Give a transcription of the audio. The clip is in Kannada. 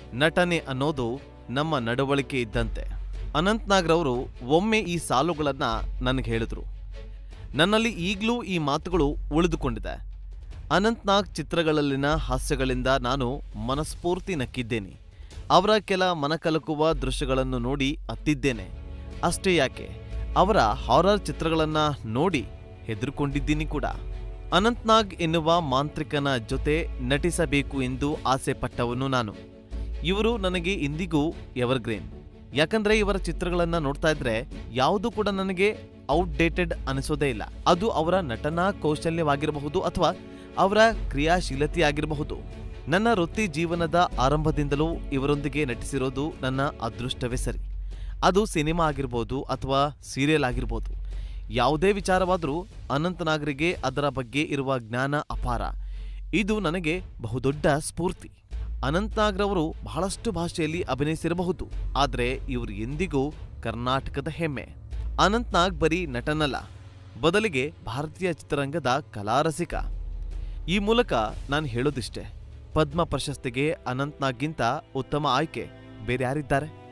ನಟನೆ ಅನ್ನೋದು ನಮ್ಮ ನಡವಳಿಕೆ ಇದ್ದಂತೆ ಅನಂತ್ನಾಗ್ರವರು ಒಮ್ಮೆ ಈ ಸಾಲುಗಳನ್ನ ನನಗೆ ಹೇಳಿದ್ರು ನನ್ನಲ್ಲಿ ಈಗಲೂ ಈ ಮಾತುಗಳು ಉಳಿದುಕೊಂಡಿದೆ ಅನಂತ್ನಾಗ್ ಚಿತ್ರಗಳಲ್ಲಿನ ಹಾಸ್ಯಗಳಿಂದ ನಾನು ಮನಸ್ಫೂರ್ತಿ ನಕ್ಕಿದ್ದೇನೆ ಅವರ ಕೆಲ ಮನಕಲಕುವ ದೃಶ್ಯಗಳನ್ನು ನೋಡಿ ಅತ್ತಿದ್ದೇನೆ ಅಷ್ಟೇ ಯಾಕೆ ಅವರ ಹಾರರ್ ಚಿತ್ರಗಳನ್ನ ನೋಡಿ ಹೆದರ್ಕೊಂಡಿದ್ದೀನಿ ಕೂಡ ಅನಂತ್ನಾಗ್ ಎನ್ನುವ ಮಾಂತ್ರಿಕನ ಜೊತೆ ನಟಿಸಬೇಕು ಎಂದು ಆಸೆ ಪಟ್ಟವನು ನಾನು ಇವರು ನನಗೆ ಇಂದಿಗೂ ಎವರ್ಗ್ರೀನ್ ಯಾಕಂದ್ರೆ ಇವರ ಚಿತ್ರಗಳನ್ನ ನೋಡ್ತಾ ಇದ್ರೆ ಯಾವುದು ಕೂಡ ನನಗೆ ಔಟ್ಡೇಟೆಡ್ ಅನಿಸೋದೇ ಇಲ್ಲ ಅದು ಅವರ ನಟನಾ ಕೌಶಲ್ಯವಾಗಿರಬಹುದು ಅಥವಾ ಅವರ ಕ್ರಿಯಾಶೀಲತೆ ಆಗಿರಬಹುದು ನನ್ನ ವೃತ್ತಿ ಜೀವನದ ಆರಂಭದಿಂದಲೂ ಇವರೊಂದಿಗೆ ನಟಿಸಿರೋದು ನನ್ನ ಅದೃಷ್ಟವೇ ಸರಿ ಅದು ಸಿನಿಮಾ ಆಗಿರ್ಬೋದು ಅಥವಾ ಸೀರಿಯಲ್ ಆಗಿರ್ಬೋದು ಯಾವುದೇ ವಿಚಾರವಾದರೂ ಅನಂತನಾಗರಿಗೆ ಅದರ ಬಗ್ಗೆ ಇರುವ ಜ್ಞಾನ ಅಪಾರ ಇದು ನನಗೆ ಬಹುದೊಡ್ಡ ಸ್ಫೂರ್ತಿ ಅನಂತನಾಗ್ರವರು ಬಹಳಷ್ಟು ಭಾಷೆಯಲ್ಲಿ ಅಭಿನಯಿಸಿರಬಹುದು ಆದರೆ ಇವರು ಎಂದಿಗೂ ಕರ್ನಾಟಕದ ಹೆಮ್ಮೆ ಅನಂತ್ನಾಗ್ ಬರೀ ನಟನಲ್ಲ ಬದಲಿಗೆ ಭಾರತೀಯ ಚಿತ್ರರಂಗದ ಕಲಾರಸಿಕ ಈ ಮೂಲಕ ನಾನು ಹೇಳೋದಿಷ್ಟೇ ಪದ್ಮ ಪ್ರಶಸ್ತಿಗೆ ಅನಂತ್ನಾಗ್ಗಿಂತ ಉತ್ತಮ ಆಯ್ಕೆ ಬೇರೆ ಯಾರಿದ್ದಾರೆ